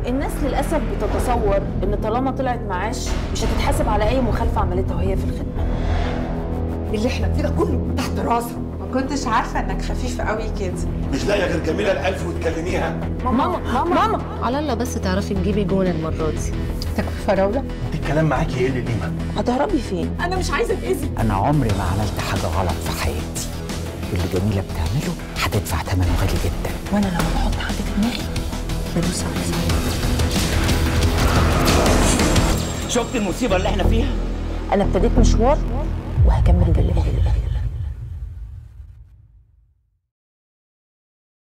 الناس للاسف بتتصور ان طالما طلعت معاش مش هتتحاسب على اي مخالفه عملتها وهي في الخدمه اللي احنا فيه ده كله تحت راسها ما كنتش عارفه انك خفيف قوي كده مش لاقيه غير جميله الالف وتكلميها ماما ماما ماما على الله بس تعرفي تجيبي جون المرة دي تكفي فراوله انت الكلام معاكي ايه اللي ليما هتهربي فين انا مش عايزه اتاذي أنا عمري ما عملت حاجة غلط في حياتي واللي جميلة بتعمله هتدفع ثمنه غالي جدا وانا لما بحط حد في دماغي بدوس عليه شفت المصيبه اللي احنا فيها انا ابتديت مشوار وهكمل باللي باقي